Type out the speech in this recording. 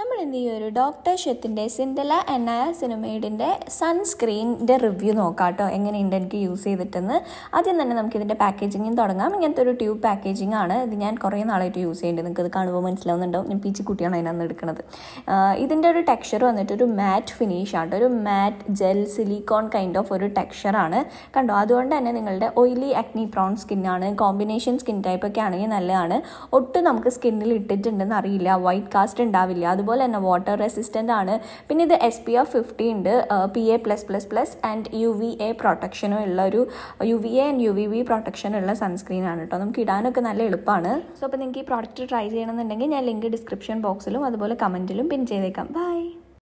നമ്മൾ എന്ത് ചെയ്യും ഒരു ഡോക്ടർ ഷെത്തിൻ്റെ സിന്തല എണ്ണയ സിനിമേഡിൻ്റെ സൺസ്ക്രീനിൻ്റെ റിവ്യൂ നോക്കാം കേട്ടോ എങ്ങനെയുണ്ട് എനിക്ക് യൂസ് ചെയ്തിട്ടെന്ന് ആദ്യം തന്നെ നമുക്ക് ഇതിൻ്റെ പാക്കേജിങ്ങും തുടങ്ങാം ഇങ്ങനത്തെ ഒരു ട്യൂബ് പാക്കേജിംഗ് ആണ് ഇത് ഞാൻ കുറേ നാളായിട്ട് യൂസ് ചെയ്യുന്നുണ്ട് നിങ്ങൾക്ക് ഇത് കാണുമ്പോൾ മനസ്സിലാവുന്നുണ്ടാവും ഞാൻ പീച്ചി കുട്ടിയാണ് അതിനകത്ത് എടുക്കുന്നത് ഇതിൻ്റെ ഒരു ടെക്സ്ചർ വന്നിട്ട് ഒരു മാറ്റ് ഫിനിഷ് ആണ് ഒരു matte gel silicone kind of ഒരു ടെക്സ്ചറാണ് കണ്ടോ അതുകൊണ്ട് തന്നെ നിങ്ങളുടെ ഓയിലി ആക്നി പ്രോൺ സ്കിന്നാണ് കോമ്പിനേഷൻ സ്കിൻ ടൈപ്പ് ഒക്കെ ആണെങ്കിൽ നല്ലതാണ് ഒട്ടും നമുക്ക് സ്കിന്നിൽ ഇട്ടിട്ടുണ്ടെന്ന് അറിയില്ല വൈറ്റ് കാസ്റ്റ് ഉണ്ടാവില്ല അതുപോലെ തന്നെ വാട്ടർ റെസിസ്റ്റൻ്റ് ആണ് പിന്നെ ഇത് എസ് പി എഫ് ഫിഫ്റ്റി ഉണ്ട് P A plus plus plus and U V A പ്രൊട്ടക്ഷനും ഉള്ള ഒരു U V A and U V B protection ഉള്ള സൺസ്ക്രീൻ ആണ് കേട്ടോ നമുക്ക് ഇടാനൊക്കെ നല്ല എളുപ്പമാണ് സോ അപ്പോൾ നിങ്ങൾക്ക് ഈ പ്രോഡക്റ്റ് ട്രൈ ചെയ്യണമെന്നുണ്ടെങ്കിൽ ഞാൻ ലിങ്ക് ഡിസ്ക്രിപ്ഷൻ ബോക്സിലും അതുപോലെ കമൻറ്റിലും പിൻ ചെയ്തേക്കാം ബൈ